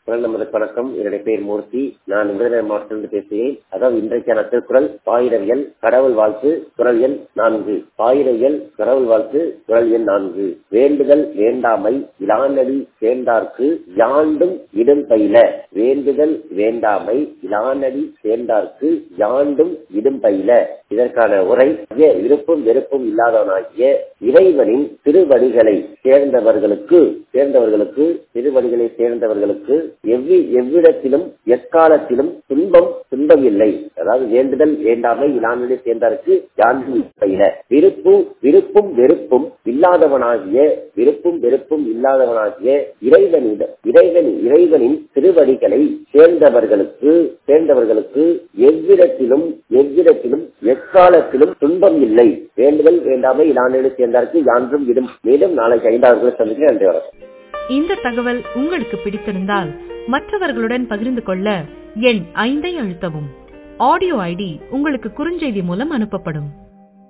குரல் நமது வணக்கம் என்னுடைய பெயர் மூர்த்தி நான் விருதுநகர் மாவட்டத்திலிருந்து பேசுகிறேன் அதாவது இன்றைக்கான திருக்குறள் பாயிரவியல் கடவுள் வாழ்த்து குரல் எண் நான்கு பாயிரவியல் கடவுள் வாழ்த்து குரல் எண் நான்கு வேண்டுதல் வேண்டாமை இளானடி சேர்ந்தார்க்கு யாண்டும் இடும் பயில வேண்டுதல் வேண்டாமை இளானடி சேர்ந்தார்க்கு யாண்டும் இடும் பயில இதற்கான உரை விருப்பம் வெறுப்பும் இல்லாதவனாகிய இறைவனின் திருவடிகளை சேர்ந்தவர்களுக்கு சேர்ந்தவர்களுக்கு திருவடிகளை சேர்ந்தவர்களுக்கு எவ்வி எவ்விடத்திலும் எக்காலத்திலும் துன்பம் துன்பம் இல்லை அதாவது வேண்டுதல் வேண்டாமை இளானடி சேர்ந்தாருக்கு யாண்டும் பயில விருப்பு விருப்பும் வெறுப்பும் இல்லாதவனாகிய விருப்பும் வெறுப்பும் இல்லாதவனாகிய இறைவனிட இறைவன் இறைவனின் திருவடிகளை சேர்ந்தவர்களுக்கு சேர்ந்தவர்களுக்கு எவ்விடத்திலும் எவ்விடத்திலும் எக்காலத்திலும் துன்பம் இல்லை வேண்டுதல் வேண்டாமை இளானடி சேர்ந்தாருக்கு யான்றும் விடும் மேலும் நாளைக்கு ஐந்தாவது சந்திக்கிறேன் நன்றி வணக்கம் இந்த தகவல் உங்களுக்கு பிடித்திருந்தால் மற்றவர்களுடன் பகிர்ந்து கொள்ள எண் ஐந்தை அழுத்தவும் ஆடியோ ஐடி உங்களுக்கு குறுஞ்செய்தி மூலம் அனுப்பப்படும்